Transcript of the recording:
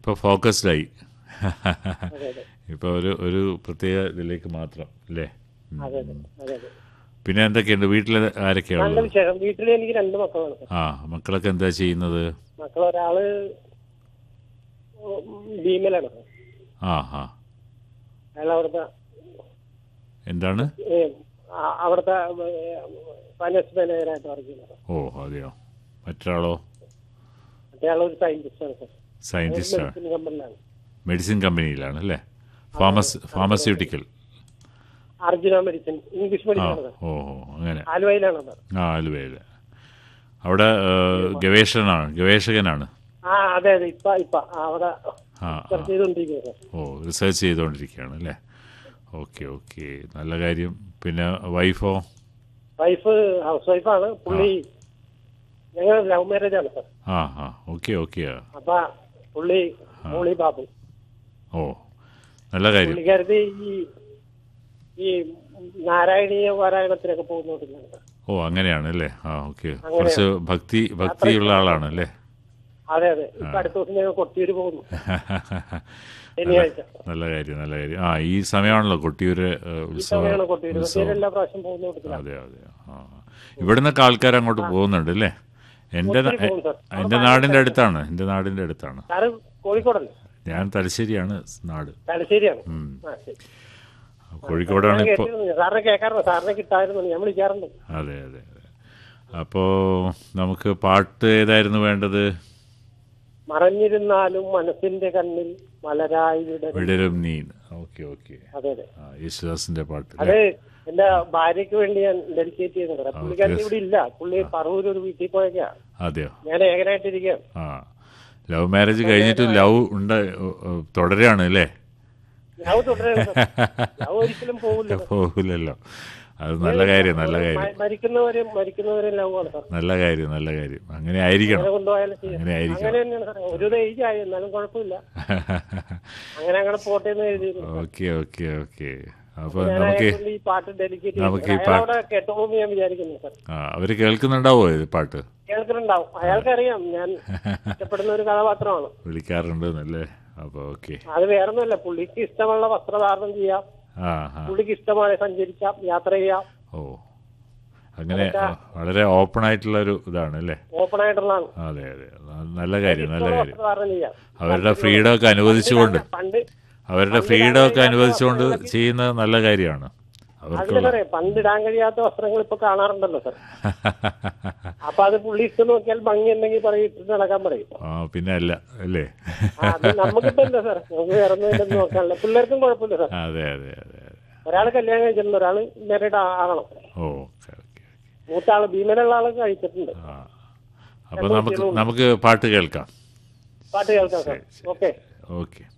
ഇപ്പോൾ ഫോക്കസ്ഡായി അതെ അതെ ഇപ്പോൾ ഒരു ഒരു പ്രത്യേക ഇതിലേക്ക് മാത്രം അല്ലേ ഉം. അതെ അതെ അതെ അതെ പിന്നെ എന്തൊക്കെയുണ്ട് വീട്ടിൽ ആരൊക്കെയാണ് നല്ല ഉള്ളത് വിശേഷം വീട്ടിൽ എനിക്ക് രണ്ട് മക്കളാണ് സാർ ആ മക്കളൊക്കെ എന്താ ചെയ്യുന്നത് മക്കൾ ഒരാള് ഭീമലാണ് സാർ ആ ആ അയാൾ അവിടുത്തെ എന്താണ് ഏ, ആ- അവിടുത്തെ ഫൈനാൻസ് മാനേജറായിട്ട് വർക്ക് ചെയ്യുന്നത് ഓ അതെയോ മറ്റൊരാളോ മറ്റേ ആൾ ഒരു സയന്റിസ്റ്റാണ് സാർ സയൻറ്റിസ്റ്റാണ് മെഡിസിൻ കമ്പനിയിലാണ് മെഡിസിൻ കമ്പനിയിലാണ് അല്ലേ famous pharmaceutical Arjuna medicine English ആ മെഡിസിൻ ആണ് സാർ ഓ ഓ, അങ്ങനെ ആലുവയിലാണ് സാർ ആ ആലുവയിൽ അവിടെ ഏ, ഗവേഷകനാണ് ഗവേഷകനാണ് ആ അതെ അതെ ഇപ്പൊ ഇപ്പൊ അവിടെ ആ ആ ചർച്ച ചെയ്തുകൊണ്ടിരിക്കുന്നത് സാർ ഓ റിസർച്ച് ചെയ്തുകൊണ്ടിരിക്കുകയാണ് അല്ലേ ഓക്കെ ഓക്കെ നല്ല കാര്യം പിന്നെ വൈഫോ വൈഫ് ഹൗസ് വൈഫാണ് പുള്ളി ഞങ്ങൾ ലവ് മാരേജ് ആണ് സാർ ആ ആ ഓക്കെ ഓക്കെ അപ്പൊ പുള്ളി മോളി ബാബു ഓ നല്ല കാര്യം പുള്ളിക്കാരത്തി ഈ ഈ നാരായണീയ പാരായണത്തിനൊക്കെ പോകുന്നോണ്ടിരുന്നത് സാർ ഓ അങ്ങനെയാണ് അല്ലേ ആ ഓക്കെ കുറച്ച് ഭക്തി ഭക്തിയുള്ള ആളാണ് അല്ലേ അതെ അതെ ഇപ്പൊ അടുത്ത ദിവസം ഞങ്ങൾ കൊട്ടിയൂര് പോകുന്നു ശനിയാഴ്ച നല്ല കാര്യം നല്ല കാര്യം ആ ഈ സമയമാണല്ലോ കൊട്ടിയൂര് ഏ, ഉത്സവം സമയമാണ് കൊട്ടിയൂര് കൊട്ടിയൂര് എല്ലാ പ്രാവശ്യം പോകുന്നോണ്ടില്ല അതെ അതെ ആ ഇവിടുന്നൊക്കെ ആൾക്കാർ അങ്ങോട്ട് പോകുന്നുണ്ട് അല്ലേ എൻ്റെ ന- ഒത്തിരി പോകും സാർ. എൻ്റെ നാടിൻ്റെ അടുത്താണ് എൻ്റെ നാടിൻ്റെ അടുത്താണ് സാറ് കോഴിക്കോടല്ലേ ഞാൻ തലശ്ശേരിയാണ് നാട് തലശ്ശേരിയാണ് ഉം. ആ ശരി കോഴിക്കോടാണ് ഞാൻ ഇപ്പോൾ കേട്ടിരുന്നു. സാറിനെ കേൾക്കാറുണ്ട് സാറിനെ കിട്ടായിരുന്നു ഞാൻ വിളിക്കാറുണ്ട് അതെ അതെ അതെ അപ്പോൾ നമുക്ക് പാട്ട് ഏതായിരുന്നു വേണ്ടത് മറഞ്ഞിരുന്നാലും മനസ്സിന്റെ കണ്ണിൽ മലരായി വിടരും വിടരും നീ ഓക്കെ ഓക്കെ അതെ അതെ ആ യേശുദാസിന്റെ പാട്ട് അത് അല്ലേ എന്റെ ഭാര്യയ്ക്ക് വേണ്ടി ഞാൻ ഡെഡിക്കേറ്റ് ചെയ്യുന്നത് പുള്ളിക്കാരൻ ഇവിടെ ഇല്ല പുള്ളി പറവൂർ ഒരു വീട്ടിൽ പോയേക്കാ അതെയോ ഞാൻ ഏകനായിട്ടിരിക്കുകയാണ് ആ ലവ് മാരേജ് കഴിഞ്ഞിട്ട് ലവ് ഉണ്ട് ഉ- ഉ- തുടരുകയാണ് അല്ലേ ലവ് തുടരുന്നത് ലവ് ഒരിക്കലും പോകില്ല പോകില്ലല്ലോ അത് നല്ല കാര്യം നല്ല കാര്യം മ- മരിക്കുന്നവരെ മരിക്കുന്നവരെ ലവ് ആണ് സാർ നല്ല കാര്യം നല്ല കാര്യം അങ്ങനെ ആയിരിക്കണം അങ്ങനെ കൊണ്ടുപോയാലും ചെയ്യാം അങ്ങനെ ആയിരിക്കണം അങ്ങനെ തന്നെയാണ് സാർ ഒരു ഏജ് ആയി എന്നാലും കുഴപ്പമില്ല അങ്ങനെ അങ്ങനെ പോട്ടെ എന്ന് എഴുതിയിരുന്നു ഓക്കെ ഓക്കെ ഓക്കെ അപ്പോൾ ഞാൻ നമുക്ക് അയാൾക്ക് ഈ പാട്ട് ഡെഡിക്കേറ്റ് നമുക്ക് ഈ ചെയ്തു അയാളവിടെ കേട്ടോളൂ ഞാൻ വിചാരിക്കുന്നു സാർ ആ അവർ കേൾക്കുന്നുണ്ടാവോ ഇത് പാട്ട് കേൾക്കുന്നുണ്ടാവും അയാൾക്കറിയാം ഞാൻ ഇഷ്ടപ്പെടുന്ന ഒരു കഥാപാത്രമാണ് വിളിക്കാറുണ്ട് എന്നല്ലേ അപ്പോൾ ഓക്കെ അത് വേറൊന്നുമല്ല പുള്ളിക്ക് ഇഷ്ടമുള്ള വസ്ത്രധാരണം ചെയ്യാം ആ ആ പുള്ളിക്ക് ഇഷ്ടമാണ് സഞ്ചരിക്കാം യാത്ര ചെയ്യാം ഓ അങ്ങനെ ആ, വളരെ ഓപ്പൺ ആയിട്ടുള്ള ഒരു ഇതാണ് അല്ലേ ഓപ്പൺ ആയിട്ടുള്ളതാണ് അതെ അതെ ന- നല്ല കാര്യം നല്ല ഇഷ്ടമുള്ള കാര്യം വസ്ത്രധാരണം ചെയ്യാം അവരുടെ ഫ്രീഡം ഒക്കെ അനുവദിച്ചുകൊണ്ട് പണ്ട് അവരുടെ ഫ്രീഡം ഒക്കെ അനുവദിച്ചുകൊണ്ട് ചെയ്യുന്നത് നല്ല കാര്യമാണ് അതിന് അവർക്കുള്ള സാറേ പണ്ട് ഇടാൻ കഴിയാത്ത വസ്ത്രങ്ങൾ ഇപ്പൊ കാണാറുണ്ടല്ലോ സാർ അപ്പൊ അത് പുള്ളി ഇഷ്ടം നോക്കിയാൽ ഭംഗി ഉണ്ടെങ്കിൽ പറയും ഇട്ടിട്ട് നടക്കാൻ പറയും ആ പിന്നെ അല്ല അല്ലേ ആ, അത് നമുക്കിപ്പോ എന്താ സാർ നമുക്ക് വേറെ ഒന്നും ഇല്ലെന്ന് നോക്കാനല്ല പിള്ളേർക്കും കുഴപ്പമില്ല സാർ അതെ അതെ അതെ അതെ ഒരാൾ കല്യാണം കഴിച്ചിട്ടുണ്ട് ഒരാൾ മാരീഡ് ആകണം ഓ ഓക്കെ ഓക്കെ മൂത്ത ആള് ഭീമനുള്ള ആള് കഴിച്ചിട്ടുണ്ട് ആ അപ്പോൾ നമുക്ക് നമുക്ക് പാട്ട് കേൾക്കാം പാട്ട് കേൾക്കാം സാർ ഓക്കെ ഓക്കെ